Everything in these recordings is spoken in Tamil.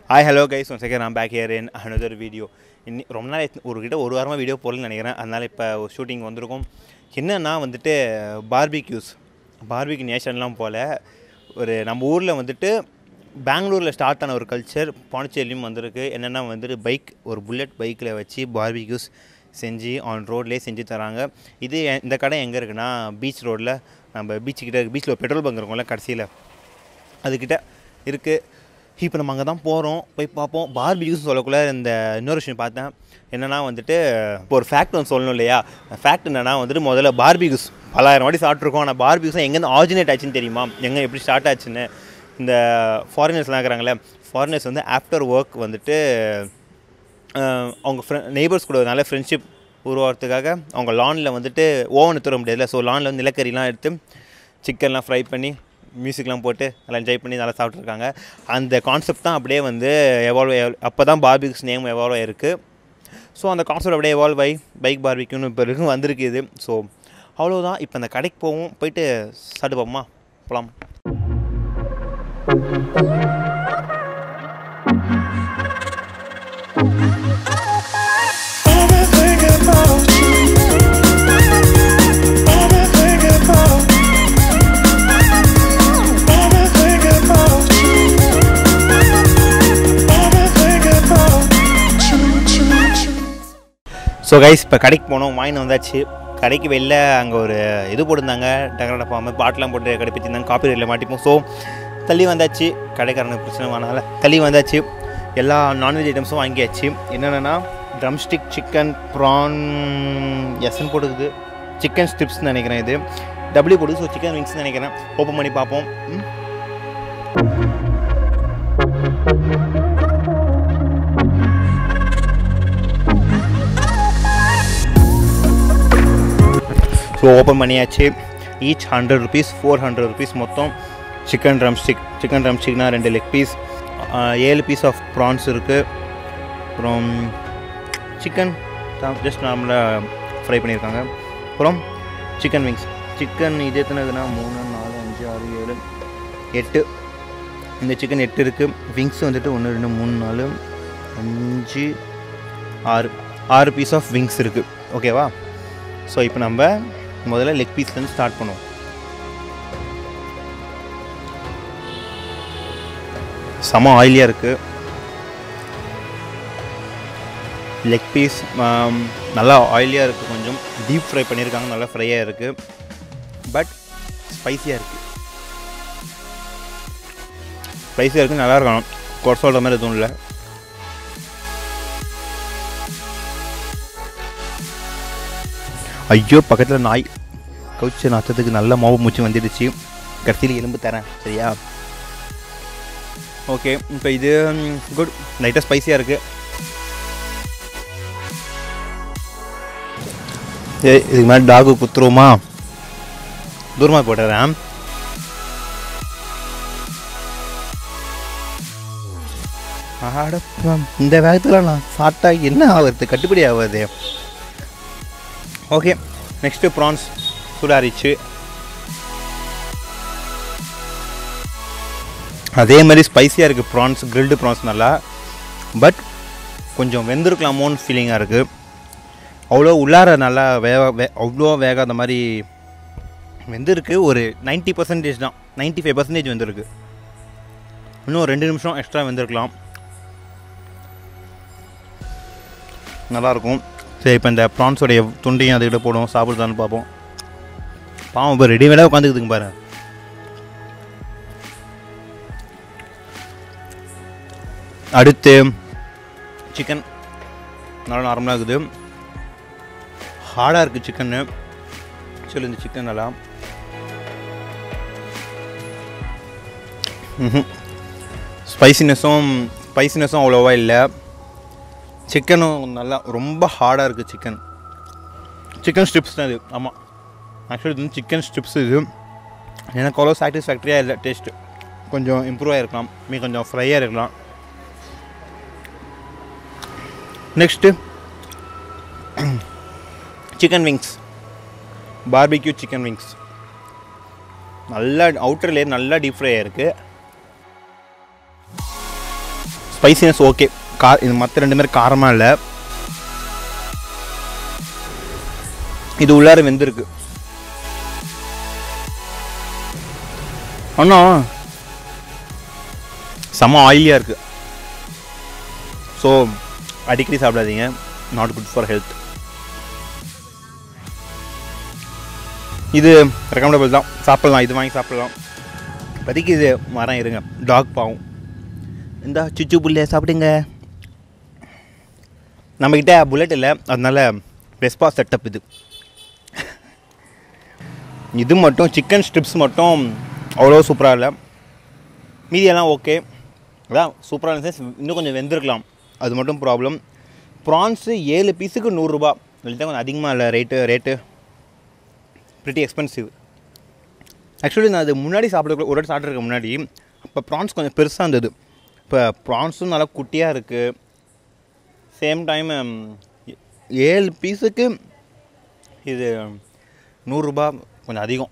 Hi hello guys one second நான் back here in another video இன்னி ரொம்ப நாள் ஆயிடுச்சு- ஒரு கிட்ட ஒரு வாரமாக வீடியோ போடலன்னு நினைக்கிறேன் அதனால் இப்போ ஒரு ஷூட்டிங் வந்திருக்கும் என்னன்னா வந்துட்டு பார்பிக்யூஸ் பார்பிக்யூ நேஷன்லாம் போல் ஒரு நம்ம ஊரில் வந்துட்டு பெங்களூரில் ஸ்டார்ட் ஆன ஒரு கல்ச்சர் பாண்டிச்சேரிலையும் வந்திருக்கு என்னென்னா வந்துட்டு பைக் ஒரு புல்லட் பைக்கில் வச்சு பார்பிக்யூஸ் செஞ்சு ஆன் ரோட்லேயே செஞ்சு தராங்க இது எ- இந்த கடை எங்கே இருக்குன்னா பீச் ரோட்டில் நம்ம பீச்சுக்கிட்ட பீச்சில் ஒரு பெட்ரோல் பங்க் இருக்கும்ல கடைசியில் அதுக்கிட்ட இருக்குது இப்போ நம்ம அங்கே தான் போகிறோம் போய் பார்ப்போம் பார்பிக்யூஸ் சொல்லக்குள்ள இந்த இன்னொரு விஷயம் பார்த்தேன் என்னென்னா வந்துட்டு இப்போ ஒரு ஃபேக்ட் ஒன்று சொல்லணும் இல்லையா ஃபேக்ட் என்னென்னா வந்துட்டு முதல்ல பார்பிக்யூஸ் பலாயிரம் வாட்டி சாப்பிட்ருக்கோம் ஆனால் பார்பிக்யூஸ் எங்கேருந்து ஆரிஜினேட் ஆச்சுன்னு தெரியுமா எங்கே எப்படி ஸ்டார்ட் ஆச்சுன்னு இந்த ஃபாரினர்ஸ்லாம் இருக்கிறாங்களே ஃபாரினர்ஸ் வந்து ஆஃப்டர் ஒர்க் வந்துட்டு அஹ், அவங்க ஃப்ரெ நெய்பர்ஸ் கூட ஒரு நல்ல ஃப்ரெண்ட்ஷிப் உருவாகிறதுக்காக அவங்க லானில் வந்துட்டு ஓவன் தர முடியாதுல்ல ஸோ லானில் வந்து நிலக்கரிலாம் எடுத்து சிக்கன்லாம் ஃப்ரை பண்ணி மியூசிக்லாம் போட்டு நல்லா என்ஜாய் பண்ணி நல்லா சாப்பிட்ருக்காங்க அந்த கான்செப்ட் தான் அப்படியே வந்து எவால்வ் அப்போ தான் பார்பிக்ஸ் நேம் எவால்வ் ஆயிருக்கு ஸோ அந்த கான்செப்ட் அப்படியே எவால்வ் ஆகி பைக் பார்பிக்யூன்னு இப்போ வரைக்கும் வந்திருக்கு இது ஸோ அவ்வளோதான் இப்போ அந்த கடைக்கு போவோம் போயிட்டு சாப்பிட்டு போமா போகலாம் Everything about you. Everything about Everything about you. Everything about so guys இப்போ கடைக்கு போனோம் வாங்கின்னு வந்தாச்சு கடைக்கு வெளில அங்கே ஒரு இது போட்டிருந்தாங்க டெக்கரேட் பாம்பு பாட்டெலாம் போட்டு கடை பற்றிருந்தாங்க காப்பி ரேட்டில் மாட்டிப்போம் ஸோ தள்ளி வந்தாச்சு கடைக்காரனுக்கு பிரச்சனை வேணால தள்ளி வந்தாச்சு எல்லா நான்வெஜ் ஐட்டம்ஸும் வாங்கியாச்சு என்னென்னா ட்ரம் ஸ்டிக் சிக்கன் ப்ரான் எஸ்என் போட்டுக்குது சிக்கன் ஸ்ட்ரிப்ஸ் நினைக்கிறேன் இது டபிள்யூ போடுது ஸோ சிக்கன் விங்ஸ் நினைக்கிறேன் ஓப்பன் பண்ணி பார்ப்போம் ம். ஸோ ஓப்பன் பண்ணியாச்சு each hundred rupees four hundred rupees மொத்தம் சிக்கன் ட்ரம் ஸ்டிக் சிக்கன் ட்ரம் ஸ்டிக்னா ரெண்டு லெக் பீஸ் ஏழு பீஸ் ஆஃப் ப்ரான்ஸ் இருக்குது அப்புறம் சிக்கன் ஜஸ்ட் நார்மலாக ஃப்ரை பண்ணியிருக்காங்க அப்புறம் சிக்கன் விங்ஸ் சிக்கன் இது எத்தனைதுன்னா மூணு நாலு அஞ்சு ஆறு ஏழு எட்டு இந்த சிக்கன் எட்டு இருக்குது விங்ஸ் வந்துட்டு ஒன்று ரெண்டு மூணு நாலு அஞ்சு ஆறு ஆறு பீஸ் ஆஃப் விங்ஸ் இருக்குது ஓகேவா ஸோ இப்போ நம்ம முதல்ல லெக் பீஸ்லேருந்து ஸ்டார்ட் பண்ணுவோம் செம ஆயிலியாக இருக்குது லெக் பீஸ் நல்லா ஆயிலியாக இருக்குது கொஞ்சம் டீப் ஃப்ரை பண்ணியிருக்காங்க நல்லா ஃப்ரையாக இருக்குது பட் ஸ்பைஸியாக இருக்குது ஸ்பைஸியாக இருக்குது நல்லா இருக்கணும் குறை சொல்கிற மாதிரி எதுவும் இல்லை ஐயோ பக்கத்தில் நாய் கவுச்ச நாத்தத்துக்கு நல்ல மாவு மூச்சு வந்துடுச்சு கடைசியில் எலும்பு தரேன் சரியா ஓகே இப்போ இது குட் லைட்டாக ஸ்பைஸியாக இருக்குது ஏ இதுக்கு மேலே டாகு குத்துருவோமா தூரமாக போட்டுறேன் ஆடப்பா இந்த வேகத்தில் நான் சாப்பிட்டா என்ன ஆகுறது கட்டுப்படி ஆகாது ஓகே நெக்ஸ்ட்டு ப்ரான்ஸ் சூடாரிச்சு அதே மாதிரி ஸ்பைஸியாக இருக்குது ப்ரான்ஸ் கிரில்டு ப்ரான்ஸ் நல்லா பட் கொஞ்சம் வெந்திருக்கலாமோன்னு ஃபீலிங்காக இருக்குது அவ்வளோ உள்ளார நல்லா வேக வே அவ்வளோ வேகாத மாதிரி வெந்திருக்கு ஒரு 90% பர்சன்டேஜ் தான் 95% ஃபைவ் பர்சன்டேஜ் வெந்திருக்கு இன்னும் ஒரு ரெண்டு நிமிஷம் எக்ஸ்ட்ரா வெந்திருக்கலாம் நல்லாயிருக்கும் சரி இப்போ இந்த ப்ரான்ஸோடைய துண்டையும் அதுக்கிட்ட போடுவோம் சாப்பிடுதான்னு பார்ப்போம் பாவம் இப்போ ரெடிமேடாக உட்காந்துக்குதுங்க பாரு அடுத்து சிக்கன் நல்லா நார்மலாக இருக்குது ஹார்டாக இருக்குது சிக்கன்னு சொல்லு இந்த சிக்கன் நல்லா ஸ்பைசினஸும் ஸ்பைசினஸும் அவ்வளோவா இல்லை சிக்கனும் நல்லா ரொம்ப ஹார்டாக இருக்குது சிக்கன் சிக்கன் ஸ்ட்ரிப்ஸ் தான் இது ஆமாம் ஆக்சுவலி இது வந்து சிக்கன் ஸ்ட்ரிப்ஸ் இது எனக்கு அவ்வளோ சாட்டிஸ்ஃபேக்டரியாக இல்லை டேஸ்ட்டு கொஞ்சம் இம்ப்ரூவ் ஆகிருக்கலாம் மீ கொஞ்சம் ஃப்ரையாக இருக்கலாம் next chicken wings barbeque chicken wings நல்லா அவுட்டர் லேயர் நல்லா டீப் ஃப்ரை ஆயிருக்கு ஸ்பைசினஸ் ஓகே கா இது மற்ற ரெண்டு பேரும் காரமாக இல்லை இது உள்ளார வெந்திருக்கு ஆனால் செம்ம ஆயிலியாக இருக்குது ஸோ அடிக்கடி சாப்பிடாதீங்க நாட் குட் ஃபார் ஹெல்த் இது ரெக்கமெண்டபிள் தான் சாப்பிட்லாம் இது வாங்கி சாப்பிட்லாம் இப்போதைக்கு இது மரம் இருங்க டாக் பாவம் இந்த சுச்சு புல்ல சாப்பிடுங்க நம்மக்கிட்ட புல்லட் இல்லை அதனால வெஸ்பா செட்டப் இது இது மட்டும் சிக்கன் ஸ்ட்ரிப்ஸ் மட்டும் அவ்வளோ சூப்பராக இல்லை மீதியெல்லாம் ஓகே அதான் சூப்பராக இருந்துச்சு இன்னும் கொஞ்சம் வெந்திருக்கலாம் அது மட்டும் ப்ராப்ளம் ப்ரான்ஸு ஏழு பீஸுக்கு நூறுரூபா தான் கொஞ்சம் அதிகமாக இல்லை rate rate pretty expensive actually நான் அது முன்னாடி சாப்பிட ஒரு வாட்டி சாப்பிட்றதுக்கு முன்னாடி அப்போ ப்ரான்ஸ் கொஞ்சம் பெருசாக இருந்தது இப்போ ப்ரான்ஸும் நல்லா குட்டியாக இருக்குது சேம் டைம் ஏழு பீஸுக்கு இது நூறுரூபா கொஞ்சம் அதிகம்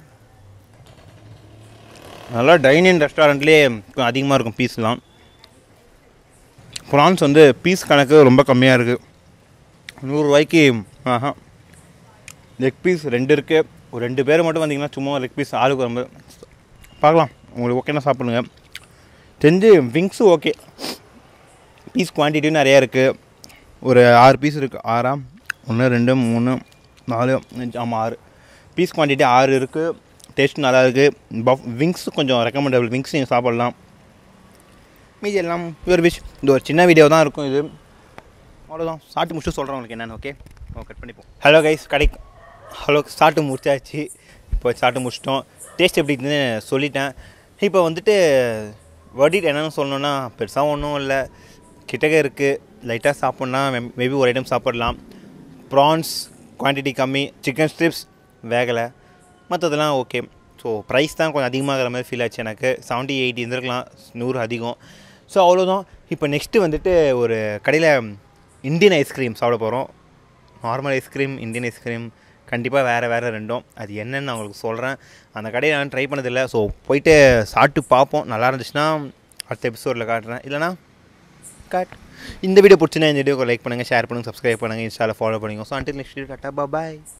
நல்லா டைனிங் ரெஸ்டாரண்ட்லேயே கொஞ்சம் அதிகமாக இருக்கும் பீஸ்லாம் ப்ரான்ஸ் வந்து பீஸ் கணக்கு ரொம்ப கம்மியாக இருக்குது நூறுரூவாய்க்கு ஆஹா லெக் பீஸ் ரெண்டு இருக்குது ஒரு ரெண்டு பேர் மட்டும் வந்தீங்கன்னா சும்மா லெக் பீஸ் ஆளுக்கு ரொம்ப பார்க்கலாம் உங்களுக்கு ஓகேனா சாப்பிடுங்க தெரிஞ்சு விங்ஸும் ஓகே பீஸ் குவான்டிட்டியும் நிறையா இருக்குது ஒரு ஆறு பீஸ் இருக்குது ஆறா ஒன்று ரெண்டு மூணு நாலு அஞ்சு ஆமாம் ஆறு பீஸ் குவான்டிட்டி ஆறு இருக்குது டேஸ்ட் நல்லா இருக்குது பஃப் விங்ஸ் கொஞ்சம் ரெக்கமெண்டபிள் விங்ஸ் நீங்கள் சாப்பிட்லாம் மீதி எல்லாம் பியூர் விஷ் இது ஒரு சின்ன வீடியோ தான் இருக்கும் இது அவ்வளோதான் சாப்பிட்டு முடிச்சுட்டு சொல்கிறேன் உங்களுக்கு என்னென்னு ஓகே கட் பண்ணிப்போம் ஹலோ கைஸ் கடை ஹலோ சாப்பிட்டு முடிச்சாச்சு இப்போ சாப்பிட்டு முடிச்சிட்டோம் டேஸ்ட் எப்படி இருக்குன்னு சொல்லிட்டேன் இப்போ வந்துட்டு வடிட் என்னென்னு சொல்லணுன்னா பெருசாக ஒன்றும் இல்லை கிட்டக்க இருக்குது லைட்டாக சாப்பிட்னா மேபி ஒரு ஐட்டம் சாப்பிட்லாம் ப்ரான்ஸ் குவான்டிட்டி கம்மி சிக்கன் ஸ்ட்ரிப்ஸ் வேகலை மற்றதெல்லாம் ஓகே ஸோ ப்ரைஸ் தான் கொஞ்சம் அதிகமாகிற மாதிரி ஃபீல் ஆச்சு எனக்கு செவன்ட்டி எயிட்டி இருந்திருக்கலாம் நூறு அதிகம் ஸோ அவ்வளோதான் இப்போ நெக்ஸ்ட்டு வந்துட்டு ஒரு கடையில் இந்தியன் ஐஸ்கிரீம் சாப்பிட போகிறோம் நார்மல் ஐஸ்கிரீம் இந்தியன் ஐஸ்கிரீம் கண்டிப்பாக வேறு வேறு ரெண்டும் அது என்னன்னு நான் உங்களுக்கு சொல்கிறேன் அந்த கடையை நான் ட்ரை பண்ணதில்லை ஸோ போயிட்டு சாப்பிட்டு பார்ப்போம் நல்லா இருந்துச்சுன்னா அடுத்த எபிசோடில் காட்டுறேன் இல்லைனா காட் இந்த வீடியோ பிடிச்சினா இந்த வீடியோக்கு லைக் பண்ணுங்கள் ஷேர் பண்ணுங்கள் சப்ஸ்கிரைப் பண்ணுங்கள் இன்ஸ்டாவில் ஃபாலோ பண்ணுங்கள் so until next video tata பாய்